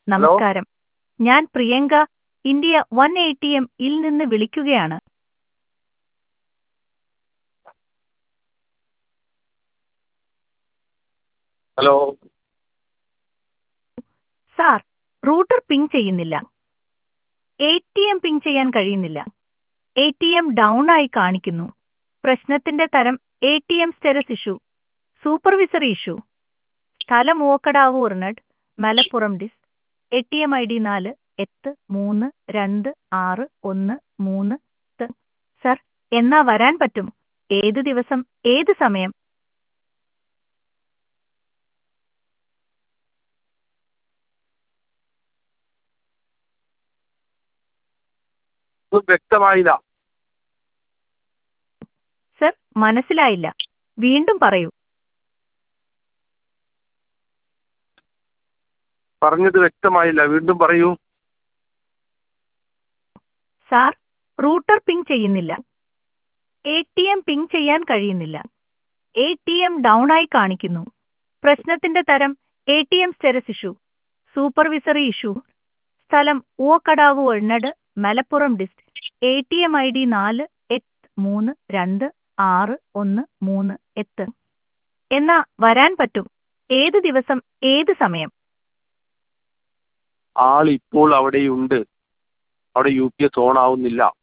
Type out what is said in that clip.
നമസ്കാരം ഞാൻ Priyanka India one A T M ഇൽ നിന്ന് വിളിക്കുകയാണ് ഹലോ സാർ റൂട്ടർ പിങ് ചെയ്യുന്നില്ല എ ടി എം പിങ് ചെയ്യാൻ കഴിയുന്നില്ല എ ടി എം ഡൗൺ ആയി കാണിക്കുന്നു പ്രശ്നത്തിന്റെ തരം A T M status issue supervisory issue സ്ഥലം ഓക്കടാവ് ഉർണഡ് മലപ്പുറം ഡിസ് A T M I D നാല് എട്ട് മൂന്ന് രണ്ട് ആറ് ഒന്ന് മൂന്ന് ത്ത്. സർ എന്നാ വരാൻ പറ്റും ഏത് ദിവസം ഏത് സമയം ഒന്നും വ്യക്തമായില്ല സർ മനസ്സിലായില്ല വീണ്ടും പറയൂ പറഞ്ഞത് വ്യക്തമായില്ല വീണ്ടും പറയൂ സാർ റൂട്ടർ പിങ് ചെയ്യുന്നില്ല എ ടി എം പിങ് ചെയ്യാൻ കഴിയുന്നില്ല എ ടി എം ഡൗൺ ആയി കാണിക്കുന്നു പ്രശ്നത്തിന്റെ തരം A T M status issue supervisory issue സ്ഥലം ഊവക്കടാവ് ഒഴുന്നട് Malappuram district A T M I D നാല് എട്ട് മൂന്ന് രണ്ട് ആറ് ഒന്ന് മൂന്ന് എട്ട് എന്നാ വരാൻ പറ്റും ഏത് ദിവസം ഏത് സമയം ആൾ ഇപ്പോൾ അവിടെയുണ്ട് അവിടെ യു പി എസ് ഓൺ ആവുന്നില്ല